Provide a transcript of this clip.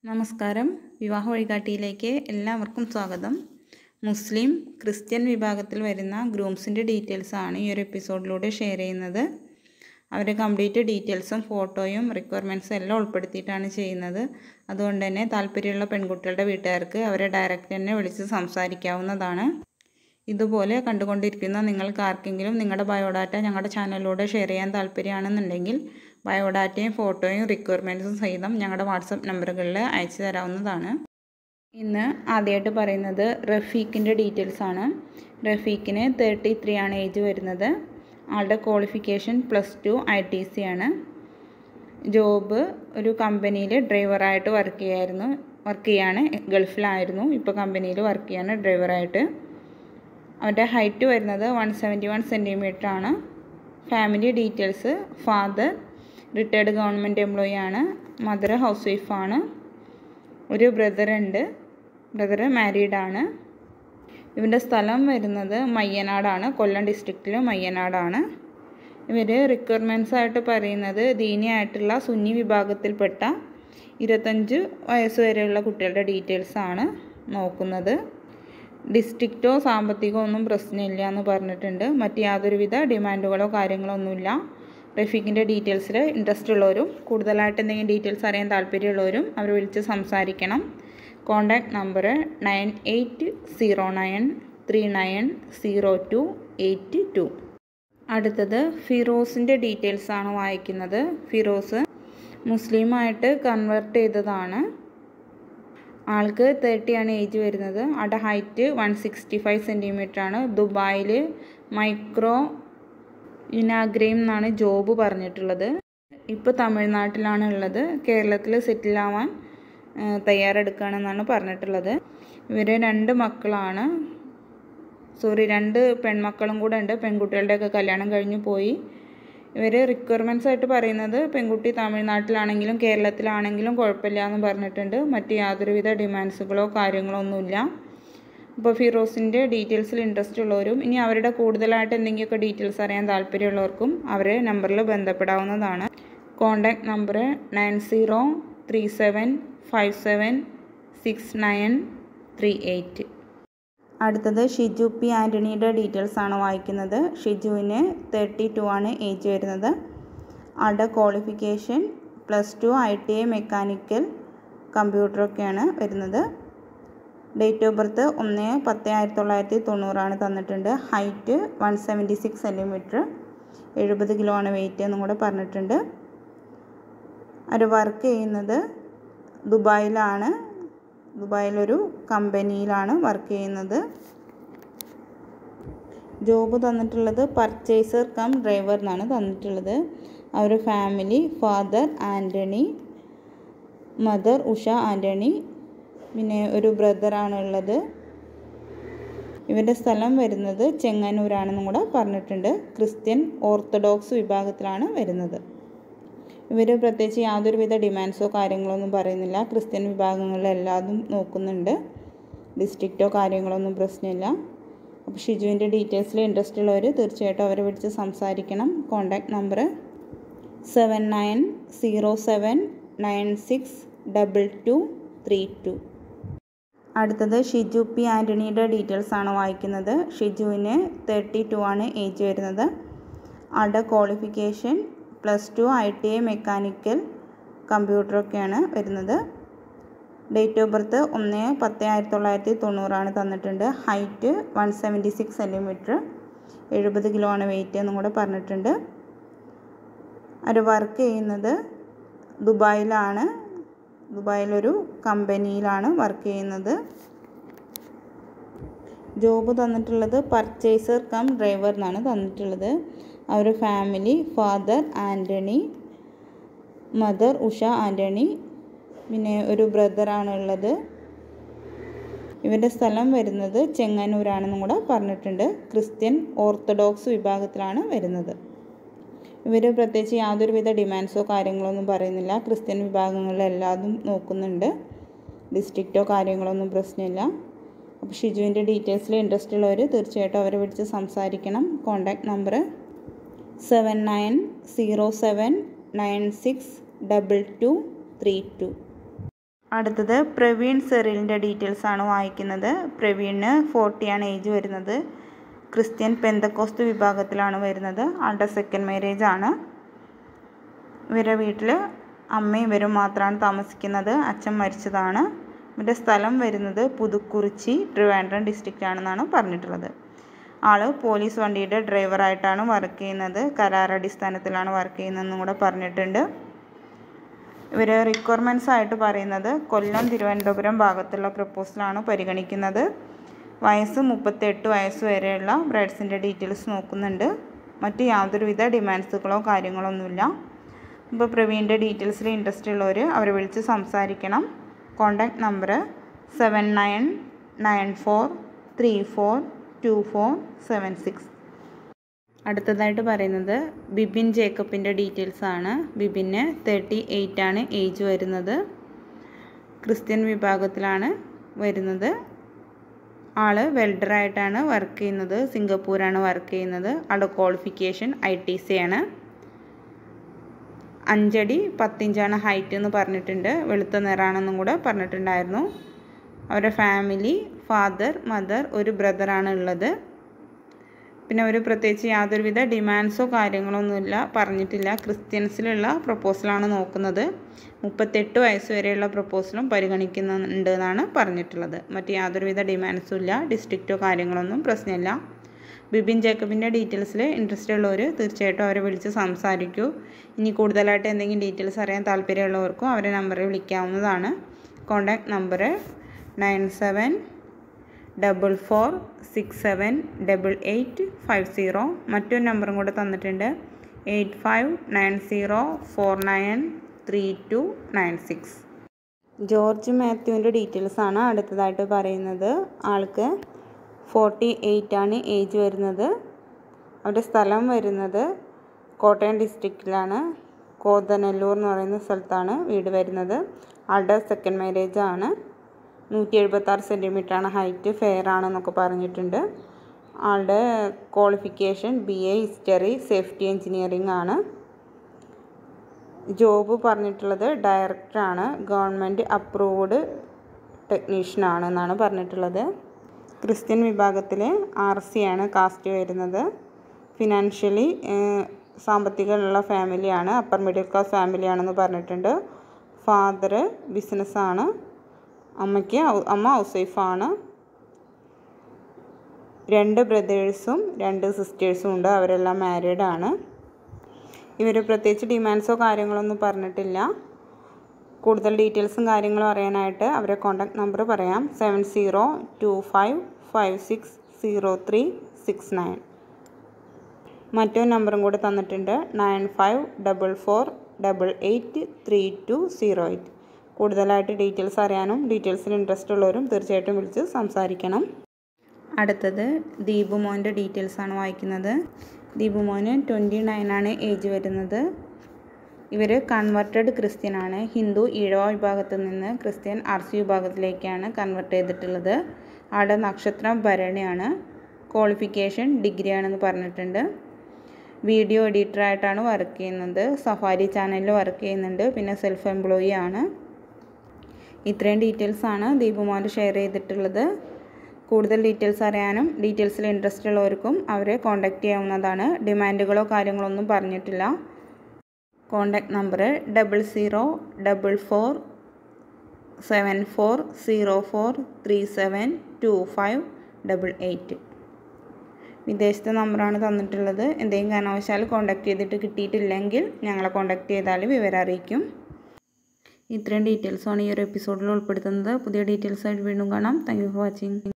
നമസ്കാരം വിവാഹ വഴികാട്ടിയിലേക്ക് എല്ലാവർക്കും സ്വാഗതം മുസ്ലിം ക്രിസ്ത്യൻ വിഭാഗത്തിൽ വരുന്ന ഗ്രൂംസിൻ്റെ ഡീറ്റെയിൽസാണ് ഈ ഒരു എപ്പിസോഡിലൂടെ ഷെയർ ചെയ്യുന്നത് അവരുടെ കംപ്ലീറ്റ് ഡീറ്റെയിൽസും ഫോട്ടോയും റിക്വയർമെൻറ്റ്സും എല്ലാം ഉൾപ്പെടുത്തിയിട്ടാണ് ചെയ്യുന്നത് അതുകൊണ്ട് തന്നെ താല്പര്യമുള്ള പെൺകുട്ടികളുടെ വീട്ടുകാർക്ക് അവരെ ഡയറക്റ്റ് തന്നെ വിളിച്ച് സംസാരിക്കാവുന്നതാണ് ഇതുപോലെ കണ്ടുകൊണ്ടിരിക്കുന്ന നിങ്ങൾക്ക് ആർക്കെങ്കിലും നിങ്ങളുടെ ബയോഡാറ്റ ഞങ്ങളുടെ ചാനലിലൂടെ ഷെയർ ചെയ്യാൻ താല്പര്യമാണെന്നുണ്ടെങ്കിൽ ബയോഡാറ്റയും ഫോട്ടോയും റിക്വയർമെൻറ്റ്സും സഹിതം ഞങ്ങളുടെ വാട്സപ്പ് നമ്പറുകളിൽ അയച്ചു തരാവുന്നതാണ് ഇന്ന് ആദ്യമായിട്ട് പറയുന്നത് റഫീഖിൻ്റെ ഡീറ്റെയിൽസ് ആണ് റഫീഖിന് തേർട്ടി ത്രീ ആണ് ഏജ് വരുന്നത് ആളുടെ qualification plus two I T C ആണ് ജോബ് ഒരു കമ്പനിയിൽ ഡ്രൈവറായിട്ട് വർക്ക് ചെയ്യായിരുന്നു വർക്ക് ചെയ്യാണ് ഗൾഫിലായിരുന്നു ഇപ്പോൾ കമ്പനിയിൽ വർക്ക് ചെയ്യാണ് ഡ്രൈവറായിട്ട് അവൻ്റെ ഹൈറ്റ് വരുന്നത് വൺ സെവൻറ്റി വൺ സെൻറ്റിമീറ്റർ ആണ് family details father retired government employee ആണ് മദർ ഹൗസ് വൈഫാണ് ഒരു ബ്രദർ ഉണ്ട് ബ്രദർ മാരീഡ് ആണ് ഇവൻ്റെ സ്ഥലം വരുന്നത് മയ്യനാടാണ് കൊല്ലം ഡിസ്ട്രിക്റ്റിൽ മയ്യനാടാണ് ഇവർ റിക്വയർമെൻറ്റ്സ് ആയിട്ട് പറയുന്നത് ദീനിയായിട്ടുള്ള സുന്നി വിഭാഗത്തിൽപ്പെട്ട ഇരുപത്തഞ്ച് വയസ്സ് വരെയുള്ള കുട്ടികളുടെ ഡീറ്റെയിൽസ് ആണ് നോക്കുന്നത് ഡിസ്ട്രിക്റ്റോ സാമ്പത്തികമോ ഒന്നും പ്രശ്നമില്ല എന്ന് പറഞ്ഞിട്ടുണ്ട് മറ്റ് യാതൊരുവിധ ഡിമാൻഡുകളോ കാര്യങ്ങളോ ഒന്നുമില്ല റഫീഖിൻ്റെ ഡീറ്റെയിൽസിൽ ഇൻട്രസ്റ്റ് ഉള്ളവരും കൂടുതലായിട്ട് എന്തെങ്കിലും ഡീറ്റെയിൽസ് അറിയാൻ താല്പര്യമുള്ളവരും അവർ വിളിച്ച് സംസാരിക്കണം contact number nine eight zero nine three nine zero two eight two അടുത്തത് ഫിറോസിൻ്റെ ഡീറ്റെയിൽസ് ആണ് വായിക്കുന്നത് ഫിറോസ് മുസ്ലിമായിട്ട് കൺവേർട്ട് ചെയ്തതാണ് ആൾക്ക് തേർട്ടിയാണ് ഏജ് വരുന്നത് ആളുടെ height one sixty five centimetre ആണ് ദുബായിൽ മൈക്രോ യുനാഗ്രയും എന്നാണ് ജോബ് പറഞ്ഞിട്ടുള്ളത് ഇപ്പോൾ തമിഴ്നാട്ടിലാണ് ഉള്ളത് കേരളത്തിൽ സെറ്റിൽ ആവാൻ തയ്യാറെടുക്കുകയാണെന്നാണ് പറഞ്ഞിട്ടുള്ളത് ഇവർ രണ്ട് മക്കളാണ് സോറി രണ്ട് പെൺമക്കളും കൂടെ ഉണ്ട് പെൺകുട്ടികളുടെയൊക്കെ കല്യാണം കഴിഞ്ഞു പോയി ഇവർ റിക്വയർമെൻറ്റ്സ് ആയിട്ട് പറയുന്നത് പെൺകുട്ടി തമിഴ്നാട്ടിലാണെങ്കിലും കേരളത്തിലാണെങ്കിലും കുഴപ്പമില്ല എന്ന് പറഞ്ഞിട്ടുണ്ട് മറ്റ് യാതൊരുവിധ ഡിമാൻഡ്സുകളോ കാര്യങ്ങളോ ഒന്നുമില്ല ഇപ്പോൾ ഫിറോസിൻ്റെ ഡീറ്റെയിൽസിൽ ഇൻട്രസ്റ്റ് ഉള്ളവരും ഇനി അവരുടെ കൂടുതലായിട്ട് എന്തെങ്കിലുമൊക്കെ ഡീറ്റെയിൽസ് അറിയാൻ താല്പര്യമുള്ളവർക്കും അവരെ നമ്പറിൽ ബന്ധപ്പെടാവുന്നതാണ് contact number nine zero three seven five seven six nine three eight അടുത്തത് ഷിജു പി ആൻ്റണിയുടെ ഡീറ്റെയിൽസ് ആണ് വായിക്കുന്നത് ഷിജുവിന് തേർട്ടി ടു ആണ് ഏജ് വരുന്നത് ആളുടെ qualification plus two I T I mechanical കമ്പ്യൂട്ടറൊക്കെയാണ് വരുന്നത് ഡേറ്റ് ഓഫ് ബർത്ത് ഒന്ന് പത്ത് ആയിരത്തി തൊള്ളായിരത്തി തൊണ്ണൂറാണ് തന്നിട്ടുണ്ട് height one seventy six centimetre എഴുപത് കിലോ ആണ് വെയിറ്റ് എന്നും കൂടെ പറഞ്ഞിട്ടുണ്ട് അവർ വർക്ക് ചെയ്യുന്നത് ദുബായിലാണ് ദുബായിലൊരു കമ്പനിയിലാണ് വർക്ക് ചെയ്യുന്നത് ജോബ് തന്നിട്ടുള്ളത് പർച്ചേസർ കം ഡ്രൈവർ എന്നാണ് തന്നിട്ടുള്ളത് അവർ family father Antony mother Usha Antony പിന്നെ ഒരു ബ്രദറാണ് ഉള്ളത് ഇവൻ്റെ സ്ഥലം വരുന്നത് ചെങ്ങന്നൂരാണെന്നും കൂടെ പറഞ്ഞിട്ടുണ്ട് ക്രിസ്ത്യൻ ഓർത്തഡോക്സ് വിഭാഗത്തിലാണ് വരുന്നത് ഇവർ പ്രത്യേകിച്ച് യാതൊരുവിധ ഡിമാൻഡ്സോ കാര്യങ്ങളോ ഒന്നും പറയുന്നില്ല ക്രിസ്ത്യൻ വിഭാഗങ്ങളിൽ എല്ലാതും നോക്കുന്നുണ്ട് ഡിസ്ട്രിക്റ്റോ കാര്യങ്ങളോ ഒന്നും പ്രശ്നമില്ല അപ്പോൾ ഷിജുവിൻ്റെ ഡീറ്റെയിൽസിൽ ഇൻട്രസ്റ്റ് ഉള്ളവർ തീർച്ചയായിട്ടും അവരെ വിളിച്ച് സംസാരിക്കണം contact number seven nine zero seven nine six double two three two അടുത്തത് ഷിജു പി ആൻ്റണിയുടെ ഡീറ്റെയിൽസ് ആണ് വായിക്കുന്നത് ഷിജുവിന് തേർട്ടി ടു ആണ് ഏജ് വരുന്നത് ആളുടെ qualification plus two I T I mechanical കമ്പ്യൂട്ടറൊക്കെയാണ് വരുന്നത് ഡേറ്റ് ഓഫ് ബർത്ത് ഒന്ന് പത്ത് ആയിരത്തി തൊള്ളായിരത്തി തൊണ്ണൂറാണ് തന്നിട്ടുണ്ട് height one seventy six centimetre എഴുപത് കിലോ ആണ് വെയിറ്റ് എന്നും കൂടെ പറഞ്ഞിട്ടുണ്ട് അവർ വർക്ക് ചെയ്യുന്നത് ദുബായിലാണ് ദുബായിലൊരു കമ്പനിയിലാണ് വർക്ക് ചെയ്യുന്നത് ജോബ് തന്നിട്ടുള്ളത് പർച്ചേസർ കം ഡ്രൈവർ എന്നാണ് തന്നിട്ടുള്ളത് അവർ family father Antony mother Usha Antony പിന്നെ ഒരു ബ്രദറാണ് ഉള്ളത് ഇവൻ്റെ സ്ഥലം വരുന്നത് ചെങ്ങന്നൂരാണെന്നും കൂടെ പറഞ്ഞിട്ടുണ്ട് ക്രിസ്ത്യൻ ഓർത്തഡോക്സ് വിഭാഗത്തിലാണ് വരുന്നത് ഇവർ പ്രത്യേകിച്ച് യാതൊരുവിധ ഡിമാൻഡ്സോ കാര്യങ്ങളോ ഒന്നും പറയുന്നില്ല ക്രിസ്ത്യൻ വിഭാഗങ്ങളിൽ എല്ലാതും നോക്കുന്നുണ്ട് ഡിസ്ട്രിക്റ്റോ കാര്യങ്ങളോ ഒന്നും പ്രശ്നമില്ല അപ്പോൾ ഷിജുവിൻ്റെ ഡീറ്റെയിൽസിൽ ഇൻട്രസ്റ്റ് ഉള്ളവർ തീർച്ചയായിട്ടും അവരെ വിളിച്ച് സംസാരിക്കണം contact number seven nine zero seven nine six double two three two അടുത്തത് പ്രവീൺ സെറിലിൻ്റെ ഡീറ്റെയിൽസ് ആണ് വായിക്കുന്നത് പ്രവീണിന് ഫോർട്ടിയാണ് ഏജ് വരുന്നത് ക്രിസ്ത്യൻ പെന്തക്കോസ്ത് വിഭാഗത്തിലാണ് വരുന്നത് ആളുടെ സെക്കൻഡ് മാരേജ് ആണ് ഇവരുടെ വീട്ടിൽ അമ്മയും ഇവരും മാത്രമാണ് താമസിക്കുന്നത് അച്ഛൻ മരിച്ചതാണ് ഇവരുടെ സ്ഥലം വരുന്നത് പുതുക്കുറിച്ചി ട്രിവാൻഡ്രം ഡിസ്ട്രിക്റ്റ് ആണെന്നാണ് പറഞ്ഞിട്ടുള്ളത് ആൾ പോലീസ് വണ്ടിയുടെ ഡ്രൈവറായിട്ടാണ് വർക്ക് ചെയ്യുന്നത് കരാറടിസ്ഥാനത്തിലാണ് വർക്ക് ചെയ്യുന്നതെന്നും കൂടെ പറഞ്ഞിട്ടുണ്ട് ഇവർ റിക്വയർമെൻറ്റ്സ് ആയിട്ട് പറയുന്നത് കൊല്ലം തിരുവനന്തപുരം ഭാഗത്തുള്ള പ്രപ്പോസലാണ് പരിഗണിക്കുന്നത് വയസ്സ് മുപ്പത്തെട്ട് വയസ്സ് വരെയുള്ള ബ്രൈഡ്സിൻ്റെ ഡീറ്റെയിൽസ് നോക്കുന്നുണ്ട് മറ്റ് യാതൊരുവിധ ഡിമാൻഡ്സുകളോ കാര്യങ്ങളൊന്നുമില്ല ഇപ്പോൾ പ്രവീണിൻ്റെ ഡീറ്റെയിൽസിൽ ഇൻട്രസ്റ്റ് ഉള്ളവർ അവരെ വിളിച്ച് സംസാരിക്കണം contact number seven nine nine four three four two four seven six അടുത്തതായിട്ട് പറയുന്നത് ബിബിൻ ജേക്കബിൻ്റെ ഡീറ്റെയിൽസ് ആണ് ബിബിന് തേർട്ടി എയ്റ്റ് ആണ് ഏജ് വരുന്നത് ക്രിസ്ത്യൻ വിഭാഗത്തിലാണ് വരുന്നത് ആൾ വെൽഡറായിട്ടാണ് വർക്ക് ചെയ്യുന്നത് സിംഗപ്പൂരാണ് വർക്ക് ചെയ്യുന്നത് ആളുടെ ക്വാളിഫിക്കേഷൻ ഐ ടി സി ആണ് അഞ്ചടി പത്തിഞ്ചാണ് ഹൈറ്റ് എന്ന് പറഞ്ഞിട്ടുണ്ട് വെളുത്ത നിറാണെന്നും കൂടെ പറഞ്ഞിട്ടുണ്ടായിരുന്നു അവരുടെ ഫാമിലി ഫാദർ മദർ ഒരു ബ്രദറാണ് ഉള്ളത് പിന്നെ അവർ പ്രത്യേകിച്ച് യാതൊരുവിധ ഡിമാൻഡ്സോ കാര്യങ്ങളൊന്നുമില്ല പറഞ്ഞിട്ടില്ല ക്രിസ്ത്യൻസിലുള്ള പ്രപ്പോസലാണ് നോക്കുന്നത് മുപ്പത്തെട്ട് വയസ്സ് വരെയുള്ള പ്രപ്പോസലും പരിഗണിക്കുന്നുണ്ട് എന്നാണ് പറഞ്ഞിട്ടുള്ളത് മറ്റ് യാതൊരുവിധ ഡിമാൻഡ്സും ഇല്ല ഡിസ്ട്രിക്റ്റോ കാര്യങ്ങളൊന്നും പ്രശ്നമില്ല ബിബിൻ ജേക്കബിൻ്റെ ഡീറ്റെയിൽസിൽ ഇൻട്രസ്റ്റ് ഉള്ളവർ തീർച്ചയായിട്ടും അവരെ വിളിച്ച് സംസാരിക്കൂ ഇനി കൂടുതലായിട്ട് എന്തെങ്കിലും ഡീറ്റെയിൽസ് അറിയാൻ താല്പര്യമുള്ളവർക്കും അവരെ നമ്പറിൽ വിളിക്കാവുന്നതാണ് contact number nine seven double four six seven double eight five zero മറ്റൊരു നമ്പറും കൂടെ തന്നിട്ടുണ്ട് eight five nine zero four nine three two nine six George മാത്യുവിൻ്റെ ഡീറ്റെയിൽസ് ആണ് അടുത്തതായിട്ട് പറയുന്നത് ആൾക്ക് ഫോർട്ടി എയ്റ്റ് ആണ് ഏജ് വരുന്നത് അവരുടെ സ്ഥലം വരുന്നത് കോട്ടയം ഡിസ്ട്രിക്റ്റിലാണ് കോതനല്ലൂർ എന്ന് പറയുന്ന സ്ഥലത്താണ് വീട് വരുന്നത് ആളുടെ സെക്കൻഡ് മാരേജ് ആണ് നൂറ്റി എഴുപത്താറ് സെൻറ്റിമീറ്റർ ആണ് ഹൈറ്റ് ഫെയർ ആണെന്നൊക്കെ പറഞ്ഞിട്ടുണ്ട് ആളുടെ qualification B A history safety engineering ആണ് ജോബ് പറഞ്ഞിട്ടുള്ളത് ഡയറക്ടറാണ് ഗവൺമെൻറ് അപ്രൂവ്ഡ് ടെക്നീഷ്യനാണ് എന്നാണ് പറഞ്ഞിട്ടുള്ളത് ക്രിസ്ത്യൻ വിഭാഗത്തിൽ ആർ സി ആണ് കാസ്റ്റ് വരുന്നത് ഫിനാൻഷ്യലി സാമ്പത്തികമുള്ള ഫാമിലിയാണ് അപ്പർ മിഡിൽ ക്ലാസ് ഫാമിലിയാണെന്ന് പറഞ്ഞിട്ടുണ്ട് ഫാദർ ബിസിനസ്സാണ് അമ്മയ്ക്ക് അമ്മ ഹൗസ് വൈഫാണ് രണ്ട് ബ്രദേഴ്സും രണ്ട് സിസ്റ്റേഴ്സും ഉണ്ട് അവരെല്ലാം മാരീഡ് ആണ് ഇവർ പ്രത്യേകിച്ച് ഡിമാൻഡ്സോ കാര്യങ്ങളൊന്നും പറഞ്ഞിട്ടില്ല കൂടുതൽ ഡീറ്റെയിൽസും കാര്യങ്ങളും അറിയാനായിട്ട് അവരെ കോൺടാക്ട് നമ്പർ പറയാം seven zero two five five six zero three six nine മറ്റൊരു നമ്പറും കൂടെ തന്നിട്ടുണ്ട് nine five double four double eight three two zero eight കൂടുതലായിട്ട് ഡീറ്റെയിൽസ് അറിയാനും ഡീറ്റെയിൽസിൽ ഇൻട്രസ്റ്റ് ഉള്ളവരും തീർച്ചയായിട്ടും വിളിച്ച് സംസാരിക്കണം അടുത്തത് ദീപുമോൻ്റെ ഡീറ്റെയിൽസ് ആണ് വായിക്കുന്നത് ദീപുമോന് ട്വൻറ്റി നയനാണ് ഏജ് വരുന്നത് ഇവർ കൺവെർട്ടഡ് ക്രിസ്ത്യൻ ആണ് ഹിന്ദു ഈഴവ വിഭാഗത്തിൽ നിന്ന് ക്രിസ്ത്യൻ ആർ സി വിഭാഗത്തിലേക്കാണ് കൺവെർട്ട് ചെയ്തിട്ടുള്ളത് ആളുടെ നക്ഷത്രം ഭരണിയാണ് ക്വാളിഫിക്കേഷൻ ഡിഗ്രി ആണെന്ന് പറഞ്ഞിട്ടുണ്ട് വീഡിയോ എഡിറ്ററായിട്ടാണ് വർക്ക് ചെയ്യുന്നത് സഫാരി ചാനലിൽ വർക്ക് ചെയ്യുന്നുണ്ട് പിന്നെ സെൽഫ് എംപ്ലോയി ആണ് ഇത്രയും ഡീറ്റെയിൽസ് ആണ് ദീപുമോൻ ഷെയർ ചെയ്തിട്ടുള്ളത് കൂടുതൽ ഡീറ്റെയിൽസ് അറിയാനും ഡീറ്റെയിൽസിൽ ഇൻട്രസ്റ്റ് ഉള്ളവർക്കും അവരെ കോൺടാക്റ്റ് ചെയ്യാവുന്നതാണ് ഡിമാൻഡുകളോ കാര്യങ്ങളോ ഒന്നും പറഞ്ഞിട്ടില്ല contact number double zero double four seven four zero four three seven two five double eight വിദേശത്തെ നമ്പറാണ് തന്നിട്ടുള്ളത് എന്തെങ്കിലും കാരണവശാൽ കോൺടാക്ട് ചെയ്തിട്ട് കിട്ടിയിട്ടില്ലെങ്കിൽ ഞങ്ങളെ കോൺടാക്ട് ചെയ്താൽ വിവരം അറിയിക്കും ഇത്രയും ഡീറ്റെയിൽസാണ് ഈ ഒരു എപ്പിസോഡിൽ ഉൾപ്പെടുത്തുന്നത് പുതിയ ഡീറ്റെയിൽസ് ആയിട്ട് വീണ്ടും കാണാം താങ്ക് യു ഫോർ വാച്ചിങ്